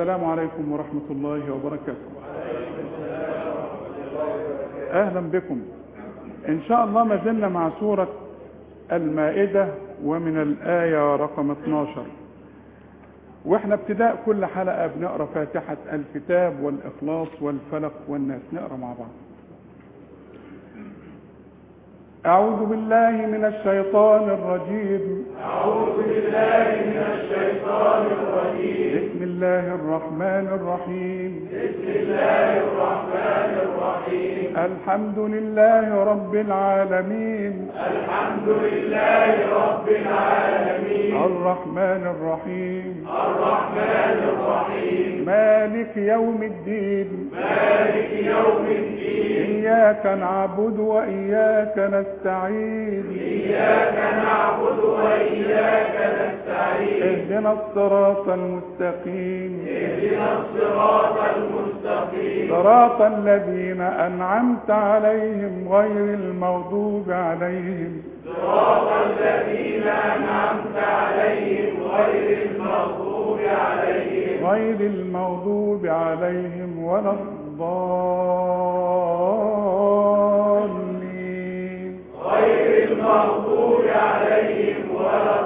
السلام عليكم ورحمة الله وبركاته أهلا بكم إن شاء الله ما زلنا مع سورة المائدة ومن الآية رقم 12 واحنا ابتداء كل حلقة بنقرأ فاتحة الكتاب والإخلاص والفلق والناس نقرأ مع بعض أعوذ بالله من الشيطان الرجيم أعوذ بالله من الشيطان الرجيم بسم الله الرحمن الرحيم بسم الله الرحمن الرحيم الحمد لله رب العالمين الحمد لله رب العالمين الرحمن الرحيم الرحمن الرحيم مالك يوم الدين مالك يوم الدين إياك نعبد وإياك نستعين إياك نعبد وإياك نستعين اهدنا الصراط المستقيم اهدنا الصراط المستقيم صراط الذين أنعمت عليهم غير المغضوب عليهم صراط الذين أنعمت عليهم غير المغضوب عليهم غير المغضوب عليهم ولا الضالين غير المغضوب عليهم ولا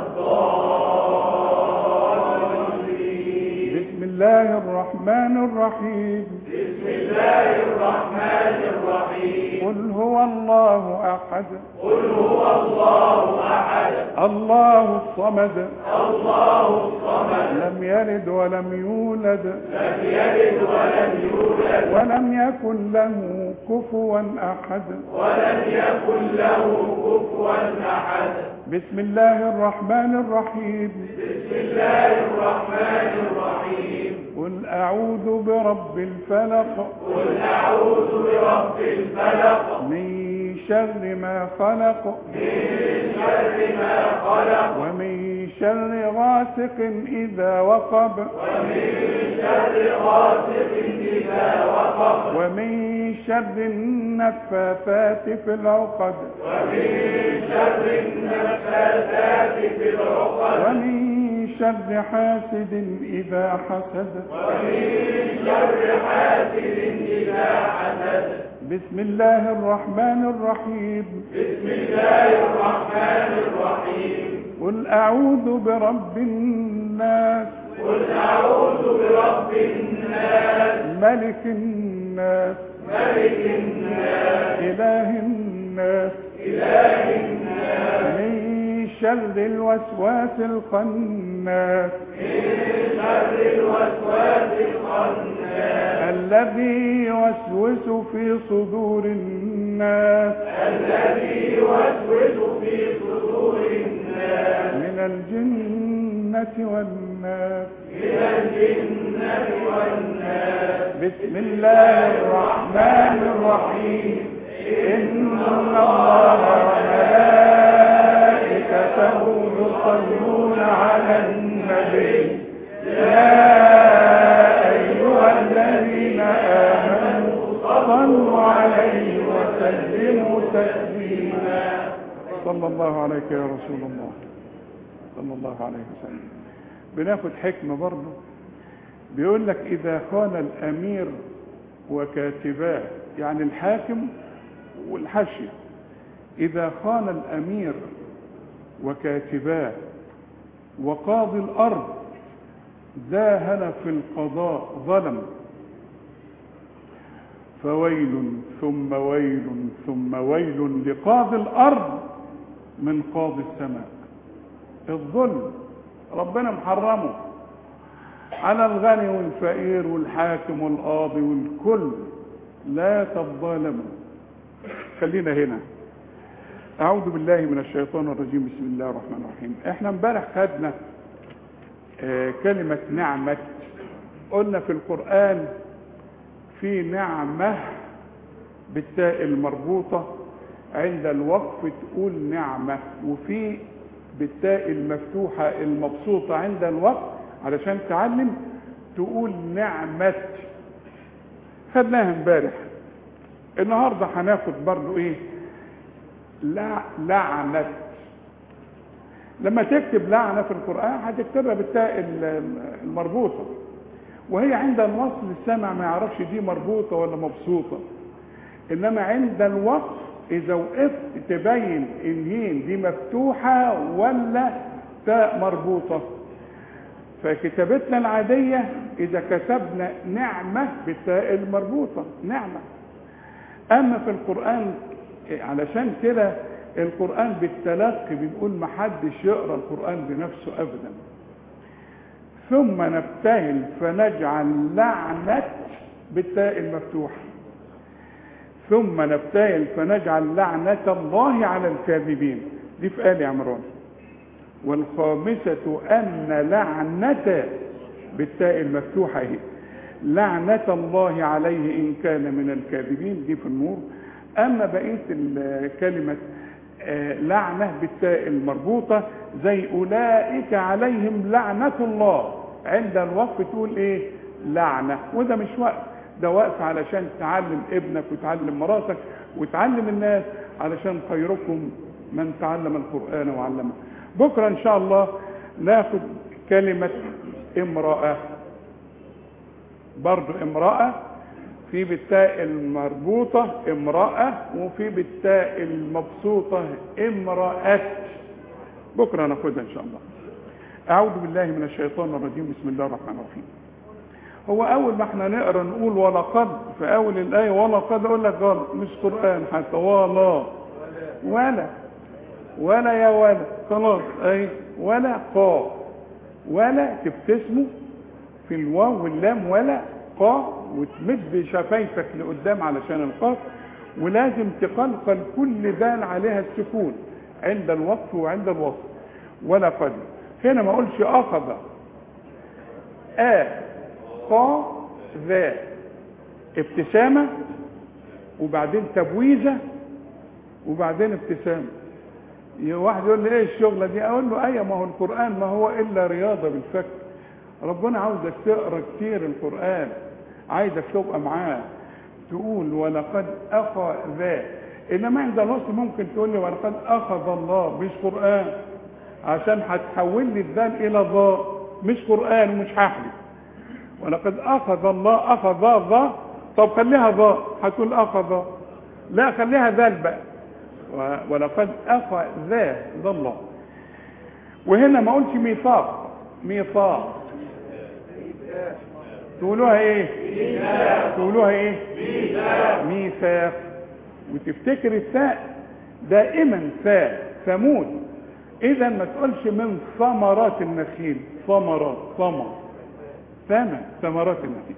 الضالين بسم الله الرحمن الرحيم بسم الله الرحمن الرحيم قل هو الله أحد قل هو الله أحد الله الصمد الله الصمد لم يلد ولم يولد لم يلد ولم يولد ولم يكن له كفوا أحد ولم يكن له كفوا أحد بسم الله الرحمن الرحيم بسم الله الرحمن الرحيم قل أعوذ برب الفلق قل أعوذ برب الفلق من شر ما خلق من شر ما خلق ومن شر غاسق إذا وقب ومن شر غاسق إذا وقب ومن شر النفاثات في العقد ومن شر النفاثات في العقد ومن شر حاسد إذا حسد ومن شر حاسد إذا حسد بسم الله الرحمن الرحيم بسم الله الرحمن الرحيم قل أعوذ برب الناس قل أعوذ برب الناس ملك الناس ملك الناس إله الناس إله الناس من شر الوسواس الخناس من شر الوسواس الخناس الذي يوسوس في صدور الناس الذي يوسوس في صدور الناس من الجنة والناس من الجنة والناس بسم الله الرحمن الرحيم إن الله وملائكته يصلون على النبي يا أيها الذين آمنوا صلوا عليه وسلموا تسليما صلى الله عليك يا رسول الله صلى الله عليه وسلم بناخد حكمة برضه بيقول لك إذا خان الأمير وكاتباه يعني الحاكم والحاشية إذا خان الأمير وكاتباه وقاضي الأرض داهن في القضاء ظلم فويل ثم ويل ثم ويل لقاضي الأرض من قاضي السماء الظلم ربنا محرمه على الغني والفقير والحاكم والقاضي والكل لا تظالموا خلينا هنا أعوذ بالله من الشيطان الرجيم بسم الله الرحمن الرحيم احنا امبارح خدنا آه كلمة نعمة قلنا في القرآن في نعمة بالتاء المربوطة عند الوقف تقول نعمة وفي بالتاء المفتوحة المبسوطة عند الوقف علشان تعلم تقول نعمة خدناها امبارح النهارده هناخد برضو ايه لا لعنة لما تكتب لعنة في القرآن هتكتبها بالتاء المربوطة وهي عند الوصل السامع ما يعرفش دي مربوطة ولا مبسوطة انما عند الوقف اذا وقفت تبين الهين دي مفتوحة ولا تاء مربوطة فكتابتنا العادية اذا كتبنا نعمة بالتاء المربوطة نعمة اما في القرآن علشان كده القرآن بالتلقي بنقول محدش يقرأ القرآن بنفسه ابدا ثم نبتهل فنجعل لعنة بالتاء المفتوحة ثم نبتهل فنجعل لعنة الله على الكاذبين دي في آل عمران والخامسة أن لعنة بالتاء المفتوحة هي لعنة الله عليه إن كان من الكاذبين دي في النور أما بقية كلمة لعنة بالتاء المربوطة زي أولئك عليهم لعنة الله عند الوقف تقول إيه لعنة وده مش وقت ده وقف علشان تعلم ابنك وتعلم مراتك وتعلم الناس علشان خيركم من تعلم القرآن وعلمه بكرة إن شاء الله ناخد كلمة امرأة برضو امرأة في بالتاء المربوطة امرأة وفي بالتاء المبسوطة امرأة بكرة ناخدها إن شاء الله أعوذ بالله من الشيطان الرجيم بسم الله الرحمن الرحيم هو أول ما احنا نقرأ نقول ولقد في أول الآية ولقد أقول لك غلط مش قرآن حتى ولا ولا ولا يا ولا خلاص أي ولا قا ولا تبتسموا في الواو واللام ولا قا وتمد شفايفك لقدام علشان القاف ولازم تقلقل كل دال عليها السكون عند الوقف وعند الوصف ولا قد هنا ما اقولش اخذ ا قا ذا ابتسامة وبعدين تبويزة وبعدين ابتسامة واحد يقول لي ايه الشغلة دي اقول له ايه ما هو القرآن ما هو الا رياضة بالفك ربنا عاوزك تقرا كتير القرآن عايزك تبقى معاه تقول ولقد اخذ انما عند الوصل ممكن تقول لي ولقد اخذ الله مش قرآن عشان هتحول لي الذال الى ضاء مش قرآن مش هحلف ولقد اخذ الله اخذ ضاء طب خليها ضاء هتقول اخذ لا خليها ذال بقى ولقد اخذ ذا الله وهنا ما قلتش ميثاق ميثاق تقولوها ايه تقولوها ايه ميثاق وتفتكر الثاء دائما ثاء ثمود اذا ما تقولش من ثمرات النخيل ثمرات ثمر ثمن ثمرات النخيل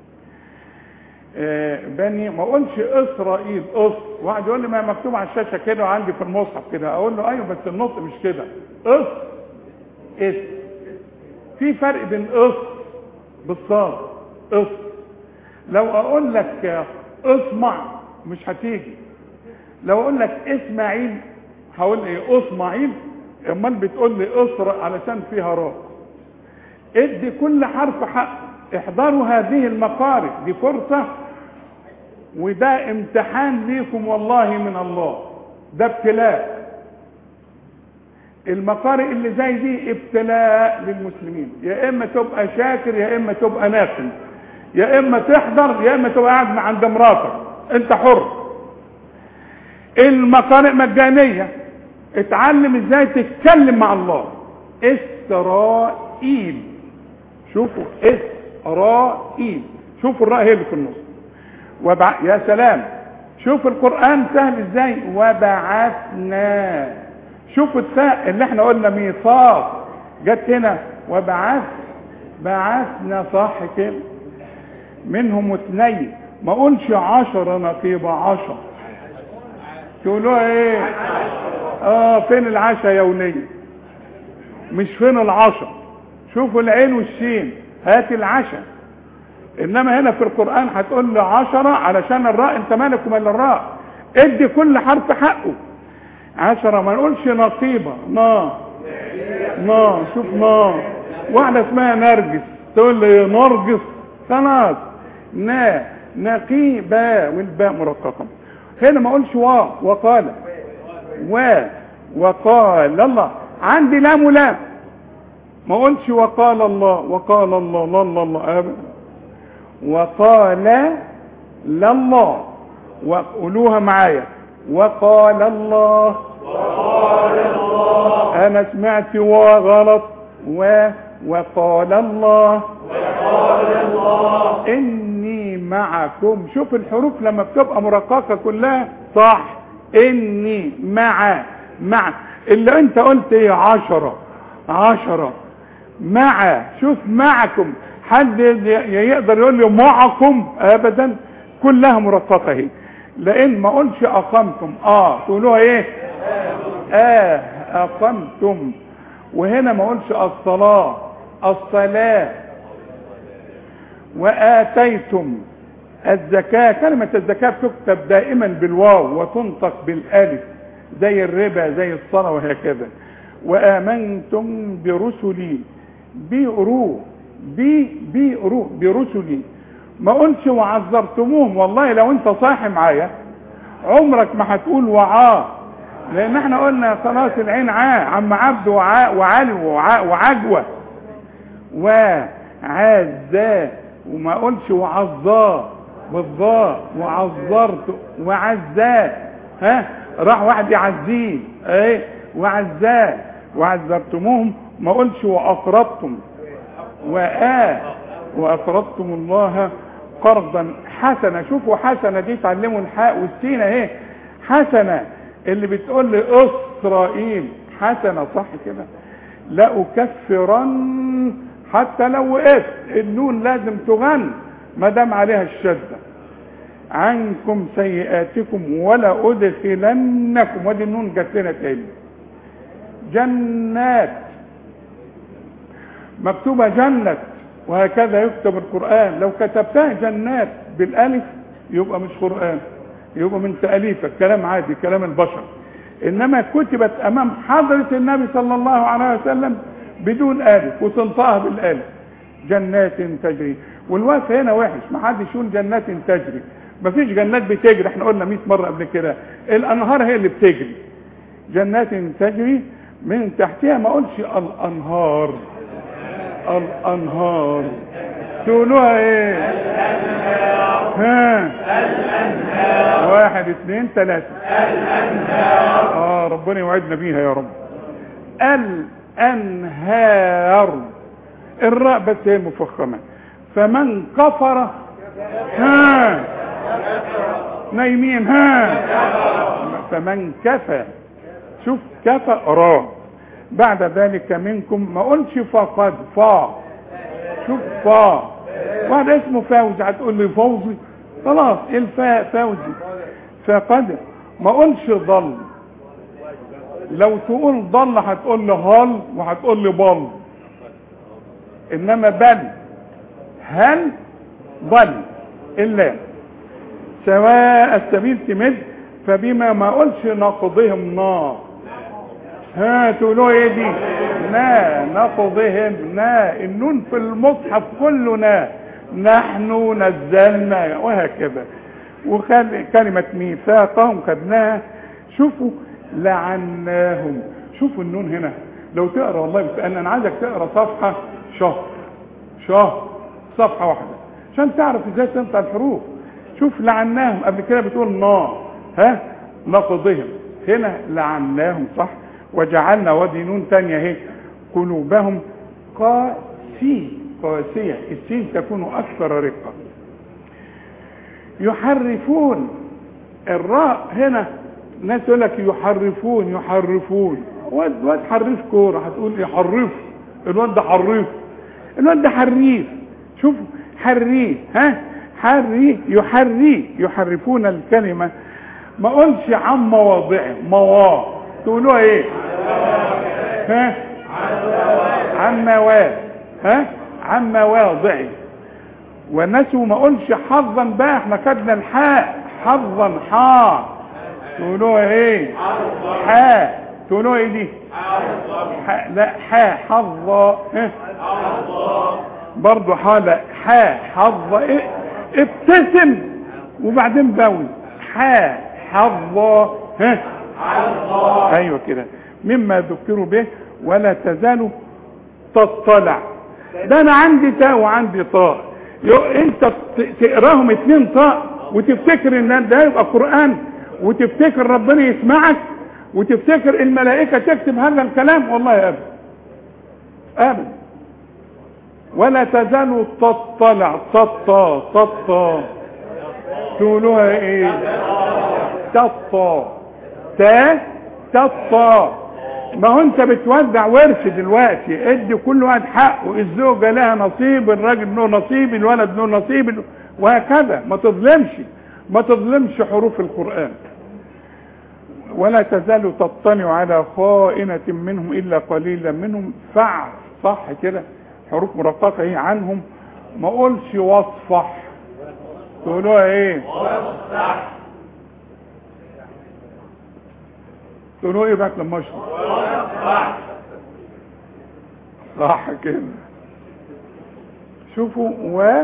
آه بني ما اقولش اسرائيل اس واحد يقول لي ما مكتوب على الشاشه كده وعندي في المصحف كده اقول له ايوه بس النطق مش كده اس اس في فرق بين اس بالصاد اس لو اقول لك اسمع مش هتيجي لو اقول لك اسماعيل هقول ايه اسماعيل امال بتقول لي اسرى علشان فيها راء ادي كل حرف حق احضروا هذه المقارئ دي فرصة وده امتحان ليكم والله من الله ده ابتلاء المقارئ اللي زي دي ابتلاء للمسلمين يا اما تبقى شاكر يا اما تبقى ناقم يا اما تحضر يا اما تبقى قاعد عند مراتك انت حر المقارئ مجانيه اتعلم ازاي تتكلم مع الله اسرائيل شوفوا اسرائيل شوفوا الراء هي اللي في النص وبع... يا سلام شوف القرآن سهل ازاي وبعثنا شوفوا الثاء اللي احنا قلنا ميثاق جت هنا وبعث بعثنا صح كده منهم اثنين ما اقولش عشرة نقيبة عشر تقولوها ايه اه فين العشاء يوميا مش فين العشاء شوفوا العين والشين هات العشاء انما هنا في القرآن هتقول لي عشرة علشان الراء انت مالك ومال الراء ادي كل حرف حقه عشرة ما نقولش نصيبة نا نا شوف نا واحدة اسمها نرجس تقول لي نرجس خلاص نا نقيبة والباء مرققة هنا ما اقولش وا وقال و وقال الله عندي لام ولام ما اقولش وقال الله وقال الله الله الله, الله. وقال لله وقولوها معايا وقال الله وقال الله انا سمعت وغلط و وقال الله وقال الله اني معكم شوف الحروف لما بتبقى مرققه كلها صح اني مع مع اللي انت قلت ايه عشرة عشرة مع شوف معكم حد يقدر يقول لي معكم ابدا كلها مرققه اهي لان ما اقولش اقمتم اه تقولوها ايه اه اقمتم وهنا ما اقولش الصلاه الصلاه واتيتم الزكاه كلمه الزكاه بتكتب دائما بالواو وتنطق بالالف زي الربا زي الصلاه وهكذا وامنتم برسلي بيقروا بي بيقروا برسلي ما قلش وعذرتموهم والله لو انت صاحي معايا عمرك ما هتقول وعاه لان احنا قلنا خلاص العين عاه عم عبد وعاء وعلي وعاء وعجوه وعزاه وما قلش وعظاه بالظاء وعذرت وعزاه ها راح واحد يعزيه ايه وعزاه وعذرتموهم ما قلش واقرضتم وآه وأقرضتم الله قرضا حسنة شوفوا حسنة دي تعلموا الحاء والسين اهي حسنة اللي بتقول لي إسرائيل حسنة صح كده لا أكفرن حتى لو وقفت النون لازم تغن ما دام عليها الشدة عنكم سيئاتكم ولا أدخلنكم ودي النون جت لنا تاني جنات مكتوبة جنة وهكذا يكتب القرآن لو كتبتها جنات بالألف يبقى مش قرآن يبقى من تأليفك كلام عادي كلام البشر إنما كتبت أمام حضرة النبي صلى الله عليه وسلم بدون ألف وتنطقها بالألف جنات تجري والوقف هنا وحش ما حدش يقول جنات تجري ما فيش جنات بتجري احنا قلنا 100 مرة قبل كده الأنهار هي اللي بتجري جنات تجري من تحتها ما اقولش الأنهار الانهار تقولوها ايه ها واحد اثنين ثلاثة اه ربنا يوعدنا بيها يا رب الانهار الراء بس هي مفخمة فمن كفر ها نايمين ها فمن كفى شوف كفى را بعد ذلك منكم ما قلش فقد فا شوف فا واحد اسمه فوزي هتقول لي فوزي خلاص الفاء فوزي فقد ما قلش ضل لو تقول ضل هتقول لي هل وهتقول لي بل انما بل هل ضل الا سواء السبيل تمد فبما ما قلش نقضهم نار ها تقولوا ايه دي نا نقضهم نا النون في المصحف كله نا نحن نزلنا وهكذا وخل كلمة ميثاقهم خدناها شوفوا لعناهم شوفوا النون هنا لو تقرا والله بس انا انا عايزك تقرا صفحة شهر شهر صفحة واحدة عشان تعرف ازاي تنطق الحروف شوف لعناهم قبل كده بتقول نار ها نقضهم هنا لعناهم صح وجعلنا ودي نون تانية اهي قلوبهم قاسي قاسية السين تكون أكثر رقة يحرفون الراء هنا ناس يقول لك يحرفون يحرفون واد واد حريف كورة هتقول يحرف الواد ده حريف الواد ده حريف شوف حريف ها حري يحري يحرفون الكلمة ما قلش عن مواضعه مواضع تقولوها ايه ها عن مواد ها عن مواضعه ونسوا ما قلش حظا بقى احنا خدنا الحاء حظا حا تقولوها ايه حاء تقولوها ايه دي حاء لا حاء حظا ها برضه حاء لا حاء حظا ايه ابتسم وبعدين باوي حاء حظا ها ايوه كده مما ذكروا به ولا تزال تطلع ده انا عندي تاء وعندي طاء يو- انت ت- تقراهم اتنين طاء وتفتكر ان ده يبقى قرآن وتفتكر ربنا يسمعك وتفتكر الملائكة تكتب هذا الكلام والله ابدا ابدا ولا تزال تطلع تطا تطا تقولوها ايه تطا تا تطا ما هو انت بتودع ورث دلوقتي ادي كل واحد حقه الزوجة لها نصيب الراجل له نصيب الولد له نصيب وهكذا ما تظلمش ما تظلمش حروف القرآن ولا تزال تطلع على خائنة منهم إلا قليلا منهم فاعف صح كده حروف مرققة هي عنهم ما قولش واصفح تقولوها ايه تقولوا ايه بقى لما اشرب صح كده شوفوا و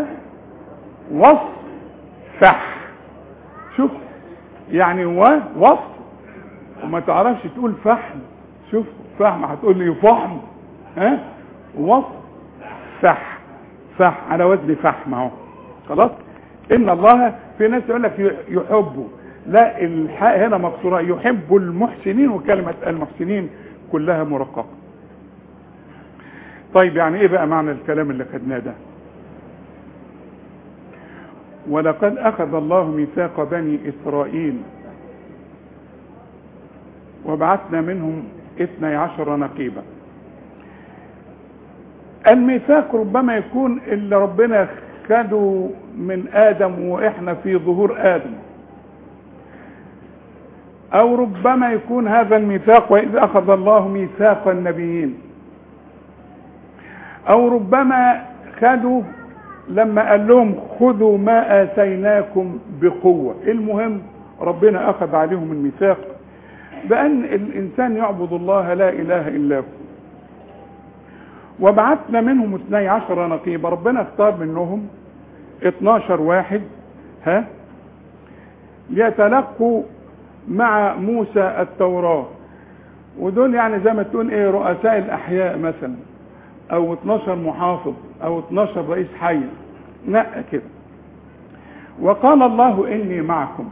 وصفح شوف يعني و وصف وما تعرفش تقول فحم شوف فحم هتقول لي فحم ها وصف فح فح على وزن فحم اهو خلاص ان الله في ناس يقول لك يحبه لا الحاء هنا مكسوره يحب المحسنين وكلمه المحسنين كلها مرققه طيب يعني ايه بقى معنى الكلام اللي خدناه ده ولقد اخذ الله ميثاق بني اسرائيل وبعثنا منهم اثني عشر نقيبا الميثاق ربما يكون اللي ربنا خده من ادم واحنا في ظهور ادم او ربما يكون هذا الميثاق واذ اخذ الله ميثاق النبيين او ربما خدوا لما قال لهم خذوا ما اتيناكم بقوه المهم ربنا اخذ عليهم الميثاق بان الانسان يعبد الله لا اله الا هو وبعثنا منهم اثني عشر نقيبا ربنا اختار منهم 12 واحد ها ليتلقوا مع موسى التوراة ودول يعني زي ما تقول ايه رؤساء الاحياء مثلا او 12 محافظ او 12 رئيس حي نقى كده وقال الله اني معكم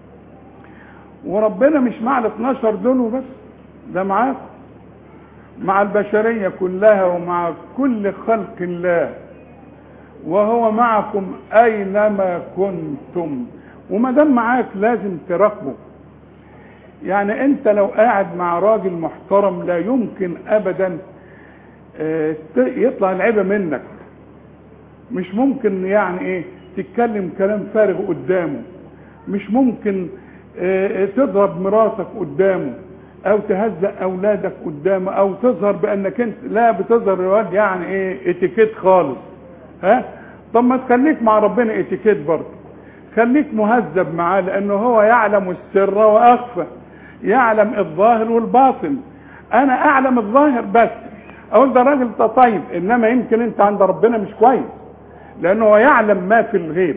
وربنا مش مع ال 12 دول وبس ده معاكم مع البشرية كلها ومع كل خلق الله وهو معكم اينما كنتم وما دام معاك لازم تراقبه يعني انت لو قاعد مع راجل محترم لا يمكن ابدا اه يطلع العيبه منك مش ممكن يعني ايه تتكلم كلام فارغ قدامه مش ممكن اه تضرب مراتك قدامه او تهزق اولادك قدامه او تظهر بانك انت لا بتظهر الواد يعني ايه اتيكيت خالص ها طب ما تخليك مع ربنا اتيكيت برضه خليك مهذب معاه لانه هو يعلم السر واخفى يعلم الظاهر والباطن انا اعلم الظاهر بس اقول ده راجل ده طيب انما يمكن انت عند ربنا مش كويس لانه هو يعلم ما في الغيب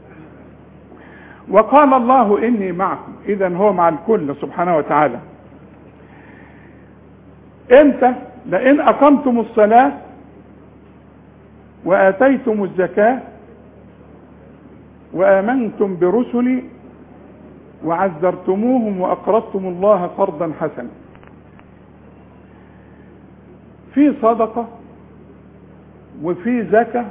وقال الله اني معكم اذا هو مع الكل سبحانه وتعالى امتى لئن اقمتم الصلاه واتيتم الزكاه وامنتم برسلي وعزرتموهم واقرضتم الله قرضا حسنا في صدقه وفي زكاه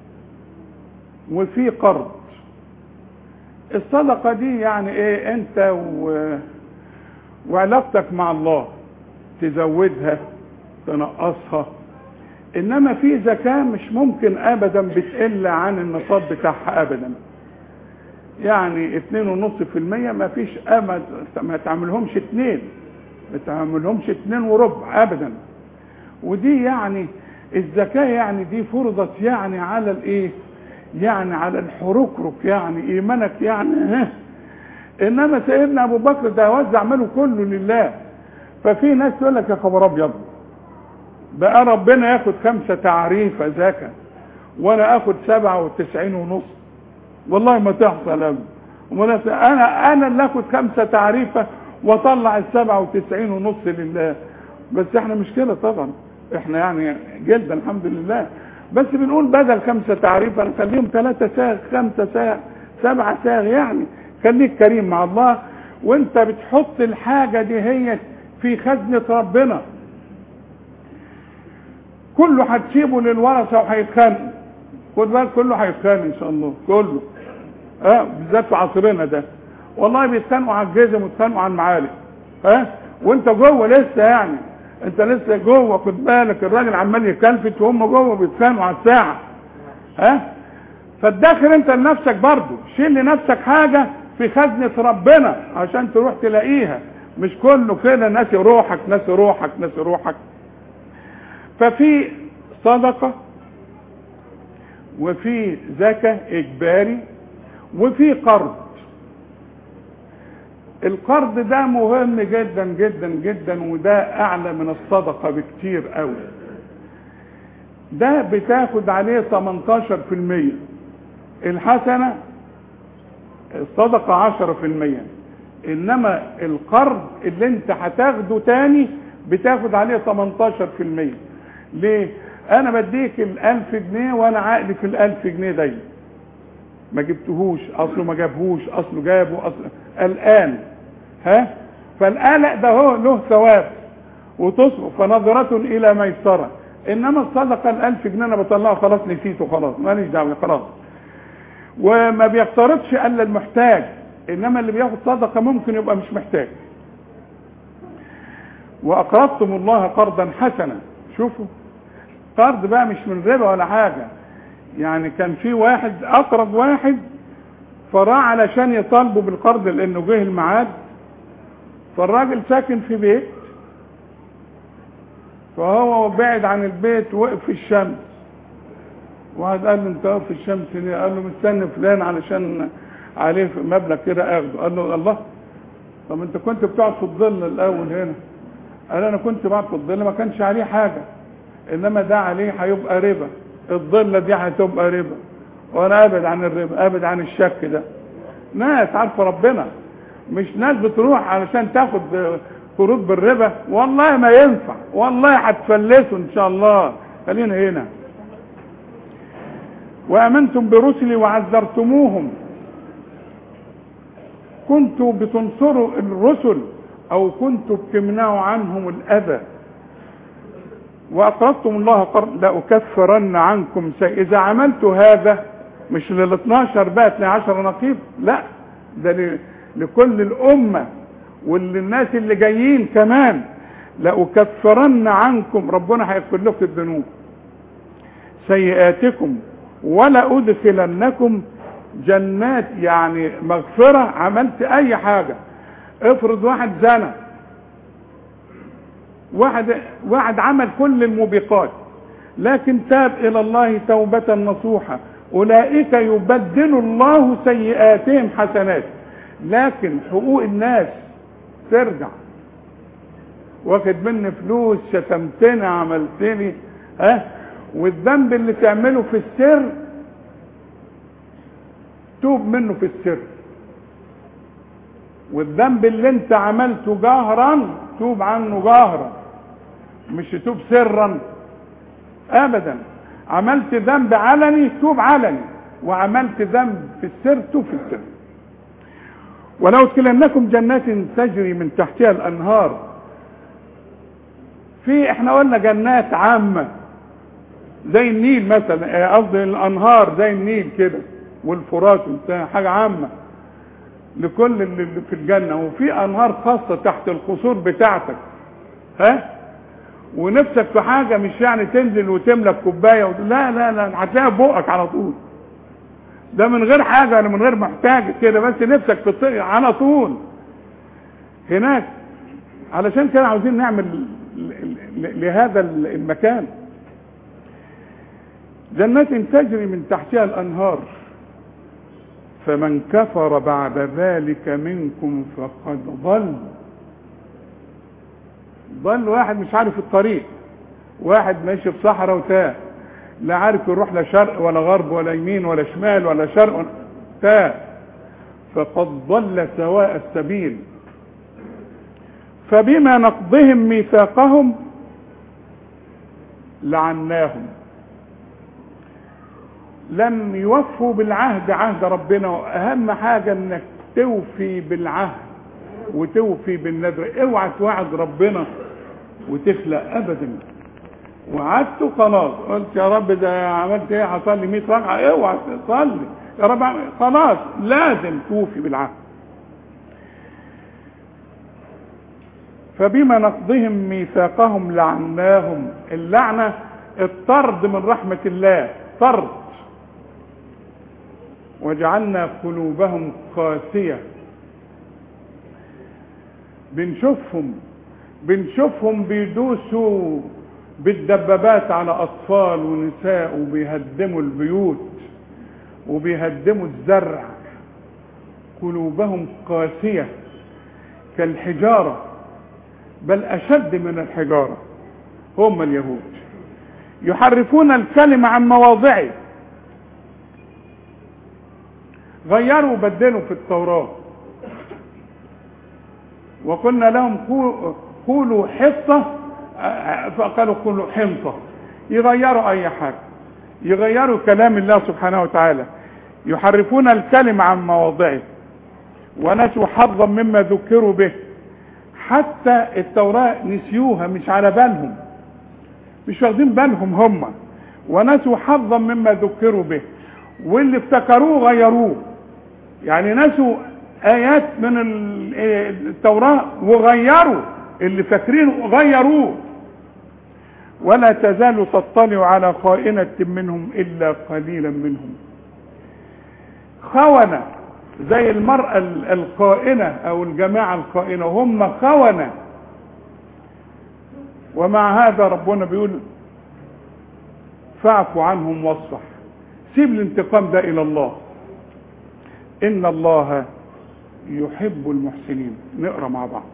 وفي قرض الصدقه دي يعني ايه انت و... وعلاقتك مع الله تزودها تنقصها انما في زكاه مش ممكن ابدا بتقل عن النصاب بتاعها ابدا يعني اتنين ونص في المية ما فيش امد ما تعملهمش اتنين ما تعملهمش اتنين وربع ابدا ودي يعني الزكاة يعني دي فرضت يعني على الايه يعني على الحركرك يعني ايمانك يعني ها انما سيدنا ابو بكر ده وزع ماله كله لله ففي ناس تقول لك يا خبر ابيض بقى ربنا ياخد خمسة تعريفة زكاة وانا اخد سبعة وتسعين ونص والله ما تحصل ابدا انا انا اللي اخد خمسه تعريفه واطلع السبعه وتسعين ونص لله بس احنا مش كده طبعا احنا يعني جلد الحمد لله بس بنقول بدل خمسة تعريف نخليهم ثلاثة ساغ خمسة ساغ سبعة ساغ يعني خليك كريم مع الله وانت بتحط الحاجة دي هي في خزنة ربنا كله هتسيبه للورثة وهيتخانقوا خد بالك كله هيتخانق ان شاء الله كله اه بالذات في عصرنا ده والله بيتخانقوا على الجزم ويتخانقوا على المعالق ها اه؟ وانت جوه لسه يعني انت لسه جوه خد بالك الراجل عمال يكلفت وهم جوه بيتخانقوا على الساعه ها اه؟ فتدخل انت لنفسك برضه شيل لنفسك حاجه في خزنه ربنا عشان تروح تلاقيها مش كله كده ناسي روحك ناسي روحك ناسي روحك ففي صدقه وفي زكاه اجباري وفي قرض القرض ده مهم جدا جدا جدا وده اعلى من الصدقة بكتير قوي ده بتاخد عليه 18% الحسنة الصدقة 10% انما القرض اللي انت هتاخده تاني بتاخد عليه 18% ليه انا بديك الالف جنيه وانا عقلي في الالف جنيه دايما ما جبتهوش اصله ما جابهوش اصله جابه اصله الان ها فالقلق ده هو له ثواب وتصرف فنظرة الى ميسرة انما الصدقة الالف جنيه انا بطلعها خلاص نسيته خلاص ماليش دعوة خلاص وما بيقترضش الا المحتاج انما اللي بياخد صدقة ممكن يبقى مش محتاج واقرضتم الله قرضا حسنا شوفوا قرض بقى مش من ربا ولا حاجة يعني كان في واحد اقرض واحد فراح علشان يطالبه بالقرض لانه جه الميعاد فالراجل ساكن في بيت فهو بعد عن البيت وقف في الشمس واحد قال له انت واقف في الشمس ليه؟ قال له مستني فلان علشان عليه مبلغ كده اخده قال له الله طب انت كنت بتقعد في الظل الاول هنا قال انا كنت بقعد في الظل ما كانش عليه حاجه انما ده عليه هيبقى ربا الظله دي هتبقى ربا وانا ابعد عن الربا ابعد عن الشك ده ناس عارفه ربنا مش ناس بتروح علشان تاخد قروض بالربا والله ما ينفع والله هتفلسوا ان شاء الله خلينا هنا وامنتم برسلي وعذرتموهم كنتوا بتنصروا الرسل او كنتوا بتمنعوا عنهم الاذى واقرضتم الله قرض لاكفرن عنكم شيء اذا عملت هذا مش لل 12 بقى 12 نقيب لا ده لكل الامه وللناس اللي جايين كمان لاكفرن عنكم ربنا هيغفر لكم الذنوب سيئاتكم ولا ادخلنكم جنات يعني مغفره عملت اي حاجه افرض واحد زنى واحد واحد عمل كل الموبقات لكن تاب الى الله توبه نصوحه اولئك يبدل الله سيئاتهم حسنات لكن حقوق الناس ترجع واخد مني فلوس شتمتني عملتني ها والذنب اللي تعمله في السر توب منه في السر والذنب اللي انت عملته جهرا توب عنه جهرا مش تتوب سرا ابدا عملت ذنب علني توب علني وعملت ذنب في السر توب في السر ولو ادخلنكم جنات تجري من تحتها الانهار في احنا قلنا جنات عامه زي النيل مثلا قصدي الانهار زي النيل كده والفرات وبتاع حاجه عامه لكل اللي في الجنه وفي انهار خاصه تحت القصور بتاعتك ها ونفسك في حاجه مش يعني تنزل وتملك كوبايه و... لا لا لا هتلاقيها بقك على طول ده من غير حاجه ولا من غير محتاج كده بس نفسك في الطريق على طول هناك علشان كده عاوزين نعمل لهذا المكان جنات تجري من تحتها الانهار فمن كفر بعد ذلك منكم فقد ضل ضل واحد مش عارف الطريق واحد ماشي في صحراء وتاه لا عارف يروح لا شرق ولا غرب ولا يمين ولا شمال ولا شرق ولا تاه فقد ضل سواء السبيل فبما نقضهم ميثاقهم لعناهم لم يوفوا بالعهد عهد ربنا واهم حاجه انك توفي بالعهد وتوفي بالنذر اوعى توعد ربنا وتخلق ابدا وعدته خلاص قلت يا رب ده عملت ايه هصلي 100 ركعه اوعى تصلي يا رب خلاص لازم توفي بالعهد فبما نقضهم ميثاقهم لعناهم اللعنه الطرد من رحمه الله طرد وجعلنا قلوبهم قاسيه بنشوفهم بنشوفهم بيدوسوا بالدبابات على اطفال ونساء وبيهدموا البيوت وبيهدموا الزرع قلوبهم قاسيه كالحجاره بل اشد من الحجاره هم اليهود يحرفون الكلمه عن مواضعه غيروا وبدلوا في التوراه وقلنا لهم قولوا حصه فقالوا قولوا حنطه يغيروا اي حاجه يغيروا كلام الله سبحانه وتعالى يحرفون الكلمة عن مواضعه ونسوا حظا مما ذكروا به حتى التوراة نسيوها مش على بالهم مش واخدين بالهم هم ونسوا حظا مما ذكروا به واللي افتكروه غيروه يعني نسوا آيات من التوراة وغيروا اللي فاكرينه غيروه ولا تزال تطلع على خائنة منهم إلا قليلا منهم خونة زي المرأة القائنة أو الجماعة القائنة هم خونة ومع هذا ربنا بيقول فاعفوا عنهم واصفح سيب الانتقام ده إلى الله إن الله يحب المحسنين نقرأ مع بعض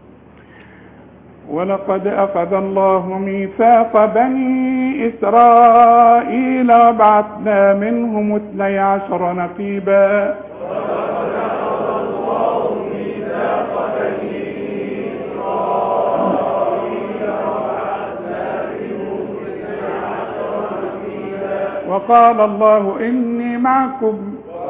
ولقد أخذ الله ميثاق بني إسرائيل وبعثنا منهم اثني عشر نقيبا وقال الله إني معكم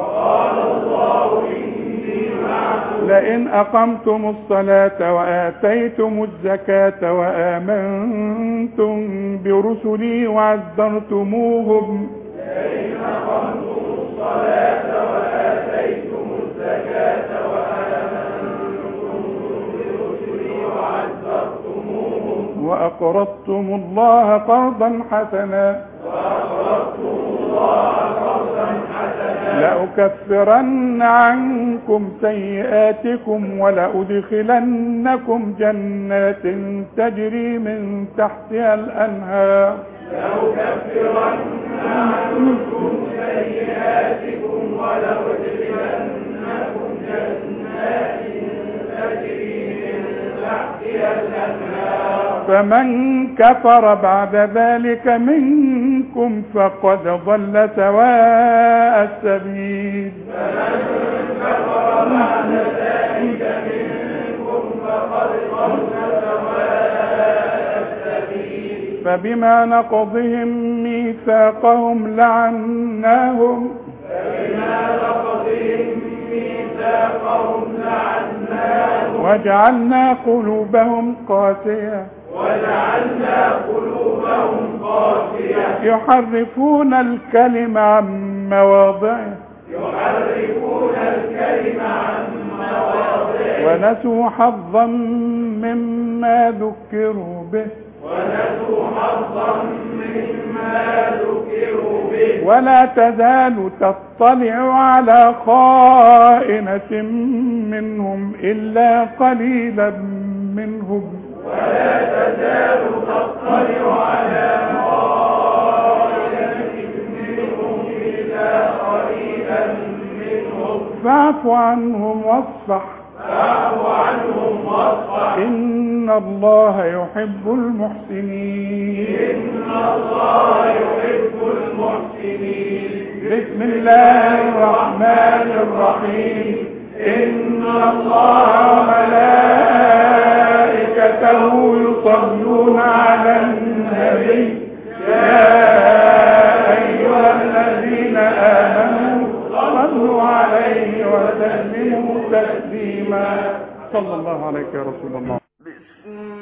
لئن أقمتم الصلاة وآتيتم الزكاة وآمنتم برسلي وعزرتموهم لئن أقمتم الصلاة وآتيتم الزكاة وآمنتم برسلي وعزرتموهم وأقرضتم الله قرضا حسنا وأقرضتم الله قرضا حسنا لأكفرن عنكم سيئاتكم ولأدخلنكم جنات تجري من تحتها الأنهار لأكفرن عنكم سيئاتكم ولأدخلنكم جنات تجري من تحتها الأنهار فمن كفر بعد ذلك منكم فقد ضل سواء السبيل فمن كفر بعد ذلك منكم فقد ضل سواء السبيل فبما نقضهم ميثاقهم لعناهم فبما نقضهم ميثاقهم لعناهم وجعلنا قلوبهم قاسيه وجعلنا قلوبهم قاسية يحرفون الكلم عن مواضعه يحرفون الكلم عن مواضعه ونسوا حظا مما ذكروا به ونسوا حظا مما ذكروا به ولا تزال تطلع على خائنة منهم إلا قليلا منهم ولا تزال تطلع على خائنة منهم إلا قليلا منهم فاعف عنهم واصفح فاعف عنهم واصفح إن الله يحب المحسنين إن الله يحب المحسنين بسم الله الرحمن الرحيم إن الله وملائكته يصلون على النبي يا أيها الذين الذين آمنوا صلوا عليه وسلموا تسليما صلى الله عليك يا رسول الله بسم